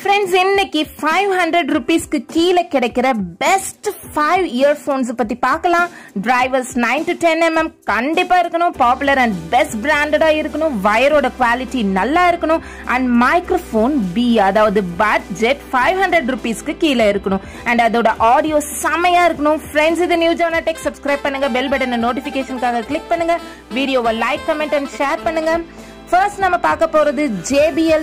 friends இன்னைக்கு five hundred ருபீஸ்க்கு கீழே கிடைக்கிற பெஸ்ட் ஃபைவ் இயர்ஃபோன்ஸ் பத்தி பார்க்கலாம் drivers nine to ten MM கண்டிப்பா இருக்கணும் பாப்புலர் அண்ட் பெஸ்ட் பிராண்டடா இருக்கணும் வயரோட குவாலிட்டி நல்லா இருக்கணும் அண்ட் மைக்ரோஃபோன் பி அதாவது பட்ஜெட் ஃபைவ் ஹண்ட்ரட் ருபீஸ்க்கு கீழே இருக்கணும் அண்ட் அதோட ஆடியோ செமையா இருக்கணும் ஃப்ரெண்ட்ஸ் இது நியூ ஜானா டெக் சப்ஸ்கிரைப் பண்ணுங்க பெல் பட்டனை நோட்டிபிகேஷனுக்காக கிளிக் பண்ணுங்க வீடியோவை லைக் கமெண்ட் அண்ட் ஷேர் பண்ணுங்க ஃபர்ஸ்ட் நம்ம பார்க்க போறது JBL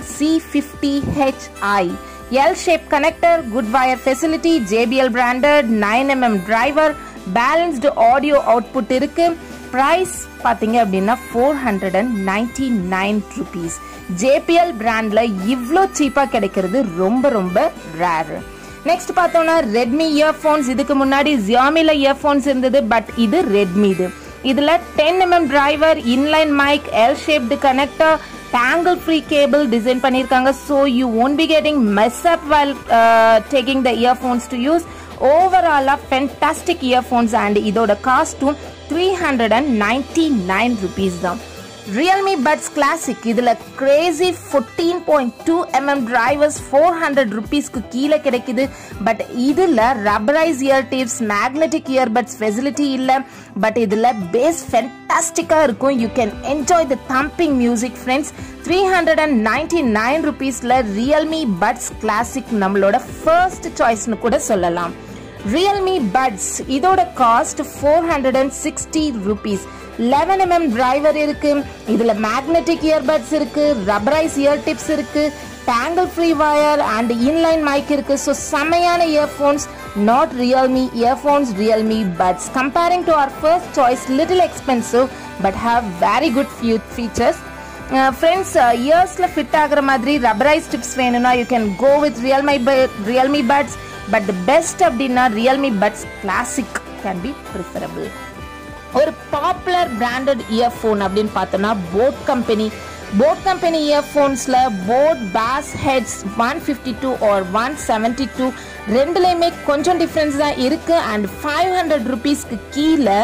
C50HI L shape connector good wire facility JBL branded nine MM driver balanced audio output இருக்கு பிரைஸ் பார்த்தீங்க அப்படின்னா four hundred and ninety nine rupees JBL பிராண்ட்ல இவ்வளோ சீப்பாக கிடைக்கிறது ரொம்ப ரொம்ப ரேர் நெக்ஸ்ட் பார்த்தோம்னா ரெட்மி இயர்ஃபோன்ஸ் இதுக்கு முன்னாடி ஜியாமில இயர்ஃபோன்ஸ் இருந்தது பட் இது ரெட்மி இது இதுல ten MM driver inline mic L shaped connector tangle free cable design பண்ணியிருக்காங்க so you won't be getting mess up well taking the earphones to use ஓவராலாக ஃபென்டாஸ்டிக் இயர்ஃபோன்ஸ் அண்ட் இதோட காஸ்ட்டும் three hundred and ninety nine rupees தான் Realme buds classic இதுல crazy fourteen point two MM drivers four hundred ருபீஸ்க்கு கீழே கிடைக்குது but இதுல rubberized ear tips magnetic earbuds facility இல்ல பட் இதுல பேஸ் ஃபென்டாஸ்டிக்கா இருக்கும் you can enjoy the thumping music friends three hundred and ninety nine ருபீஸ்ல ரியல்மி பட்ஸ் கிளாசிக் நம்மளோட ஃபர்ஸ்ட் சாய்ஸ்னு கூட சொல்லலாம் ரியல்மி பட்ஸ் இதோட cost four hundred and sixty rupees eleven MM driver இருக்கு இதுல மேக்னெட்டிக் இயர்பட்ஸ் இருக்கு ரப்பரைஸ் இயர் டிப்ஸ் இருக்கு tangle free wire and inline mic இருக்கு ஸோ செம்மையான earphones not Realme earphones Realme buds comparing to our first choice little expensive but have very good few features friends இயர்ஸில் fit ஆகிற மாதிரி rubberized tips வேணும்னா you can go with Realme Realme buds but best அப்படின்னா Realme buds classic can be preferable ஒரு popular branded earphone அப்படின்னு பார்த்தோம்னா boAt company boAt company இயர்ஃபோன்ஸில் boAt bass heads one fifty two R one seventy two ரெண்டுலேயுமே கொஞ்சம் difference தான் இருக்குது and five hundred ருபீஸ்க்கு கீழே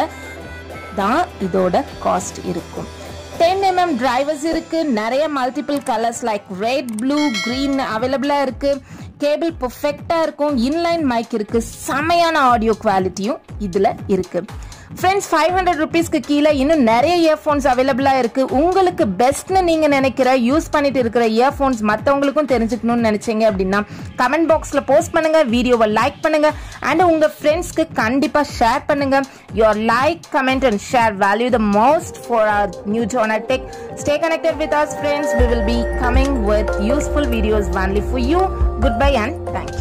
தான் இதோட காஸ்ட் இருக்கும் டென் எம்எம் டிரைவர்ஸ் இருக்கு நிறைய multiple colours like red blue green அவைலபிளாக இருக்கு கேபிள் பர்ஃபெக்டாக இருக்கும் இன்லைன் மைக் இருக்கு செமையான ஆடியோ குவாலிட்டியும் இதில் இருக்கு ஃப்ரெண்ட்ஸ் ஃபைவ் ஹண்ட்ரட் ருபீஸ்க்கு கீழே இன்னும் நிறைய இயர்ஃபோன்ஸ் அவைலபிளாக இருக்கு உங்களுக்கு பெஸ்ட்னு நீங்கள் நினைக்கிற யூஸ் பண்ணிட்டு இருக்கிற இயர்ஃபோன்ஸ் மற்றவங்களுக்கும் தெரிஞ்சுக்கணும்னு நினைச்சீங்க அப்படின்னா கமெண்ட் பாக்ஸில் போஸ்ட் பண்ணுங்க வீடியோவை லைக் பண்ணுங்க அண்ட் உங்க ஃப்ரெண்ட்ஸ்க்கு கண்டிப்பாக ஷேர் பண்ணுங்க your like comment and share value the most for our new ஜோனா tech stay connected with us friends we will be coming with useful videos only for you goodbye and thank you